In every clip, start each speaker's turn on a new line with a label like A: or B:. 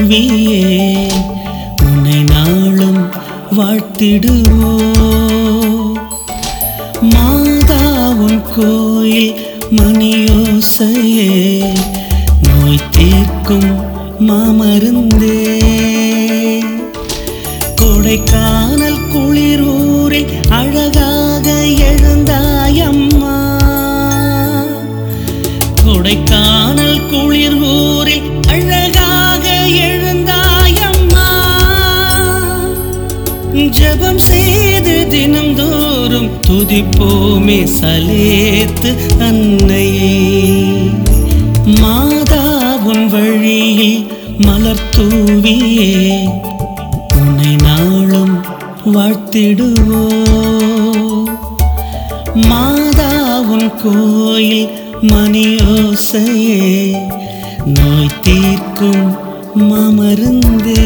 A: தூவியே உன்னை நாளும் வாழ்த்திடுவோ மாதாவுன் கோயில் மணியோசையே நோய் தீர்க்கும் மாமருந்தே கொடைக்கானல் குளிரூரில் அழகாக எழுந்தாயம்மா கொடைக்கானல் குளிர் ஊரில் அழகாக எழுந்தாயம்மா ஜெபம் செய்து தினம்தோறும் துதிப்போமே சலேத்து அன்னையே மாதாவுன் வழியில் மலர் தூவியே உன்னை நாளும் வாழ்த்திடுவோ மாதாவுன் கோயில் மணியோசையே நோய் தீர்க்கும் மாமருந்தே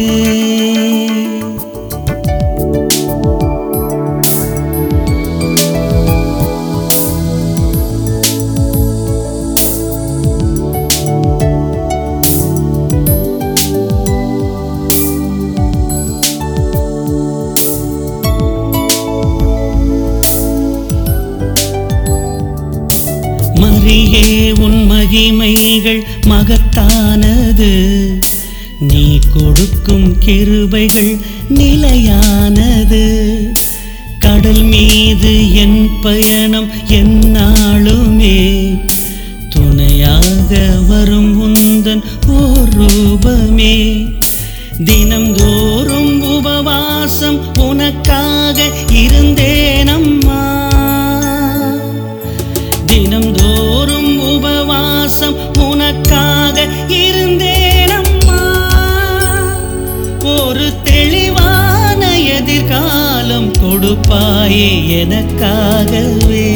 A: மரியே உன் மகிமைகள் மகத்தானது நீ கொடுக்கும் கிருபைகள் நிலையானது கடல் மீது என் பயணம் எந்நாளுமே துணையாக வரும் உந்தன் ஓர் ரூபமே தினம்தோறும் உபவாசம் உனக்காக இருந்தேனம்மா தினம்தோறும் உபவாசம் உனக்காக இருந்தேனம்மா ஒரு தெளிவான எதிர்காலம் கொடுப்பாயே எனக்காகவே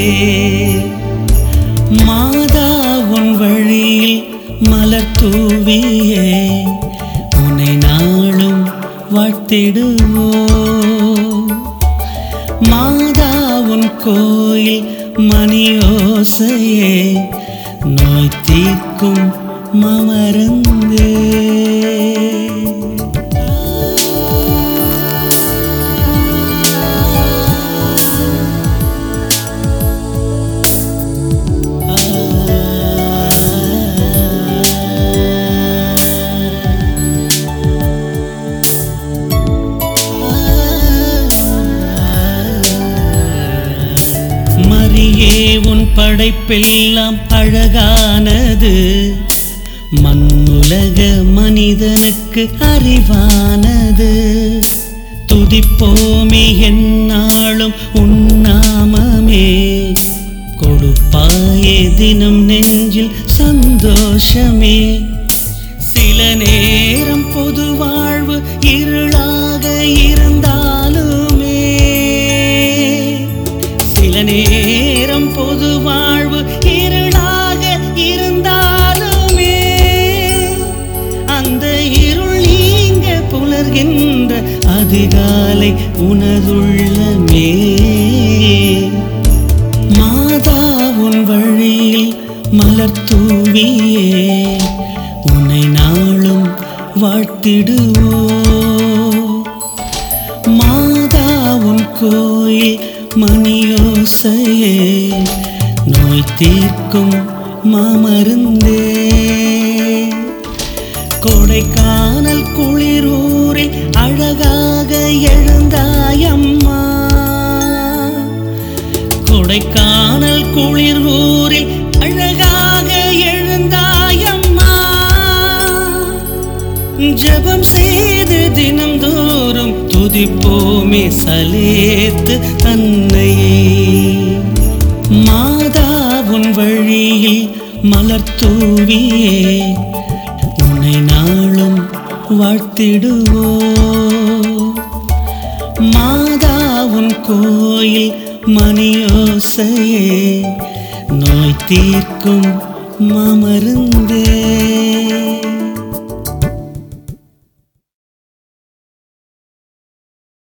A: மாதா உன் வழியில் மலர் தூவியே உன்னை நாளும் வாழ்த்திடுவோ மாதாவுன் கோயில் மணியோசையே நோய் தீர்க்கும் மமருந்தே மரியே உன் படைப்பெல்லாம் அழகானது மண்ணுலக மனிதனுக்கு அறிவானது துதிப்போமே எந்நாளும் உன்னாமமே கொடுப்பாயே தினம் நெஞ்சில் சந்தோஷமே சில நேரம் பொது வாழ்வு இருளாக இருந்தாலுமே சில நேரம் பொது வாழ்வு இருளாக இருந்தாலுமே அந்த இருள் நீங்க புலர்கின்ற அதிகாலை உனதுள்ளமே மாதா உன் வழியில் மலர் தூவியே உன்னை நாளும் வாழ்த்திடுவோ மாதா உன் கோயில் மணியோசையே நோய் தீர்க்கும் மாமருந்தே கொடைக்கானல் குளிரூரில் அழகாக எழுந்தாயம்மா கொடைக்கானல் குளிர் ஊரில் அழகாக எழுந்தாயம்மா ஜெபம் செய்து தினம்தோறும் துதிப்போமே சலேத்து தன்னையே மாதாவுன் வழியில் மலர் தூவியே உன்னை நாளும் வாழ்த்திடுவோ மாதாவுன் கோயில் மணியோசையே நோய் தீர்க்கும் மாமருந்தே